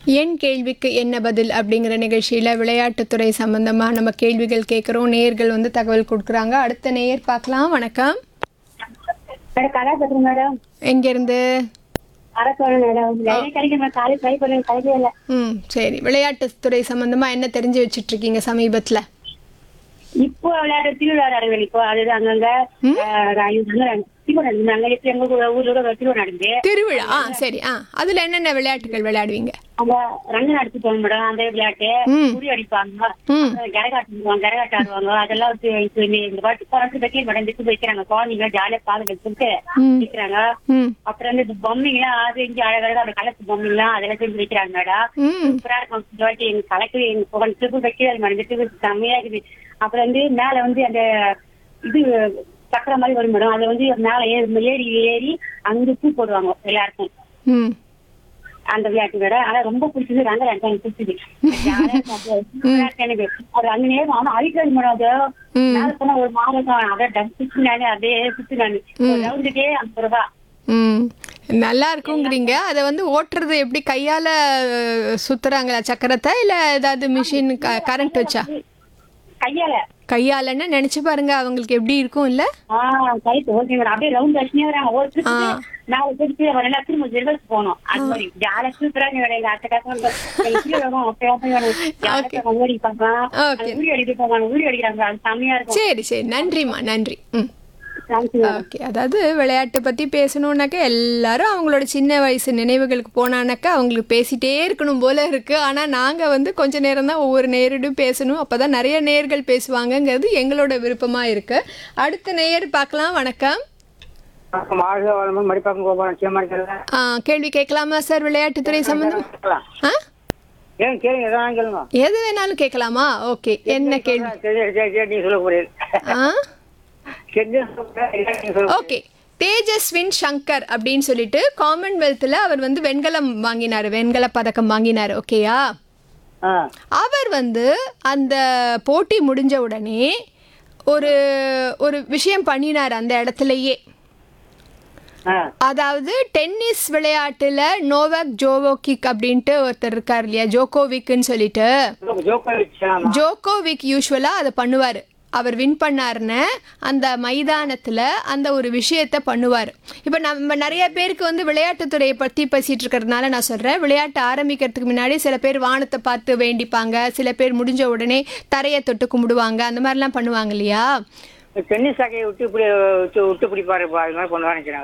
என் கேள்விக்கு என்ன பதில் அப்படிங்கிற நிகழ்ச்சியில் விளையாட்டுத்துறை சம்பந்தமாக நம்ம கேள்விகள் கேட்குறோம் நேயர்கள் வந்து தகவல் கொடுக்குறாங்க அடுத்த நேயர் பார்க்கலாம் வணக்கம் மேடம் கலா பேசுறேன் மேடம் எங்கேருந்து அரசோட மேடம் லைனே கிடைக்க மேடம் காலையில் ட்ரை பண்ண கிடைக்கவே இல்லை ம் சரி விளையாட்டுத்துறை சம்பந்தமாக என்ன தெரிஞ்சு வச்சிட்டு இருக்கீங்க சமீபத்தில் இப்போ விளையாட திருவிழா நடக்குது இப்போ அது அங்கங்க திருவிழா நடந்தாங்க இப்போ எங்க ஊ- ஊரோட ஒரு திருவிழா நடந்து திருவிழா ஆ சரி ஆ அதில் என்னென்ன விளையாட்டுகள் விளையாடுவீங்க அங்க ரங்க நடத்தி போங்க மேடம் அந்த விளையாட்டு ம். குறி அடிப்பாங்க ம். அப்புறம் கரகாட்டம் கரகாட்டம் ஆடுவாங்க அதெல்லாம் வந்து இப்போ இந்த இந்த பாட்டு குழந்தை பத்தி மேடம் விட்டு வைக்கிறாங்க குழந்தைங்க ஜாலியா பாதுகாத்து சொல்லிட்டு ம். வைக்கிறாங்க ம் அப்புறம் வந்து இந்த பொம்மைங்களாம் அது இங்க அழகழகா அந்த கலத்து பொம்மைங்களாம் அதெல்லாம் செஞ்சு வைக்கிறாங்க மேடம் ம் சூப்பரா இருக்கும் இந்த வாட்டி எங்க கலக்கு எங்க புகழ் திருப்பு வைக்கிறது மேடம் இந்த திருப்பு செம்மையா இருக்குது அப்புறம் வந்து மேல வந்து அந்த இது சக்கரை மாதிரி வரும் மேடம் அதை வந்து மேல ஏறி ஏறி ஏறி அங்க பூ போடுவாங்க எல்லாருக்கும் ம் அந்த விளையாட்டு வேற ஆனா ரொம்ப பிடிச்சது ரங்க விளையாட்டு எனக்கு பிடிச்சது ஜாலியா இருக்கும் அப்படியே. சூப்பரா இருக்கு எனக்கு அது அங்க நேரம் ஆனா அழிக்கிறது மேடம் அது ம். மேல போனா ஒரு மாதம் அதை டம் சுத்தி நானு அப்படியே சுத்தி நானு ரவுண்டுக்கே ஐம்பது ரூபா ம் நல்லா இருக்குங்கிறீங்க அதை வந்து ஓட்டுறது எப்படி கையால் சுற்றுறாங்களா சக்கரத்தை இல்லை ஏதாவது மிஷின் க கரண்ட் வச்சா கையால கையாலன்னு நினச்சி பாருங்க அவங்களுக்கு எப்படி இருக்கும் இல்லை ஆஹ் கரெக்ட் ஓகே மேடம் அப்படியே ரவுண்ட் வச்சுனே வராங்க ஒரு ஆ. திருப்பி நாலு திருப்பி வரல திரும்ப ரிவர்ஸ் போகணும் அது மாதிரி ஜாலியா சூப்பரா வேற எங்க அத்தை காசு ஓடி பார்க்கலாம் Okay. ஊடி அடிக்க போவாங்க ஊடி அடிக்கிறாங்க அது செம்மையா இருக்கும் சரி சரி நன்றிம்மா நன்றி ம் Thank you madam. ஓகே அதாவது விளையாட்டை பற்றி பேசணுன்னாக்கா எல்லாரும் அவங்களோட சின்ன வயசு நினைவுகளுக்கு போனானாக்கா அவங்களுக்கு பேசிட்டே இருக்கணும் போல இருக்குது ஆனால் நாங்கள் வந்து கொஞ்ச நேரம் தான் ஒவ்வொரு நேரிடும் பேசணும் அப்போ தான் நிறைய நேர்கள் பேசுவாங்கங்கிறது எங்களோட விருப்பமாக இருக்குது அடுத்த நேயர் பார்க்கலாம் வணக்கம் வணக்கம் வாழ்க வளமுடன் மடிப்பாக்கம் கோபாலம் சீமான் ஆ, கேள்வி கேட்கலாமா சார் விளையாட்டுத்துறை சம்பந்தம் ஆ ஏன் கேளுங்க எதாவது கேளுங்க எது வேணாலும் கேட்கலாமா ஓகே என்ன கேள்வி சரி சரி சரி நீங்க சொல்ல போறீங்க ஆ தெரிஞ்சு சொல்லுங்க இல்ல நீங்க சொல்லுங்க ஓகே தேஜஸ்வின் சங்கர் அப்படின்னு சொல்லிட்டு காமன்வெல்த்தில் அவர் வந்து வெண்கலம் வாங்கினார் வெண்கல பதக்கம் வாங்கினார் ஓகேயா ஆ அவர் வந்து அந்த போட்டி முடிஞ்ச உடனே ஒரு ஒரு விஷயம் பண்ணினார் அந்த இடத்துலயே ஆ அதாவது டென்னிஸ் விளையாட்டுல நோவாக் ஜோவோகிக் அப்படின்ட்டு ஒருத்தர் இருக்கார் இல்லையா ஜோகோவிக்னு சொல்லிட்டு ஜோக்கோவிச் ஆமா ஜோகோவிக் யூஸ்வலாக அதை பண்ணுவார் அவர் வின் பண்ணாருன்னு அந்த மைதானத்தில் அந்த ஒரு விஷயத்தை பண்ணுவார் இப்போ நம்ம நிறைய பேருக்கு வந்து விளையாட்டுத்துறையை பற்றி பேசிகிட்டு இருக்கிறதுனால நான் சொல்கிறேன் விளையாட்டு ஆரம்பிக்கிறதுக்கு முன்னாடி சில பேர் வானத்தை பார்த்து வேண்டிப்பாங்க சில பேர் முடிஞ்ச உடனே தரையை தொட்டு கும்பிடுவாங்க அந்த மாதிரிலாம் பண்ணுவாங்க இல்லையா டென்னிஸ் சாக்கையை விட்டு இப்படி விட்டு விட்டு பிடிப்பாரு அது மாதிரி பண்ணுவான்னு நினைக்கிறேன்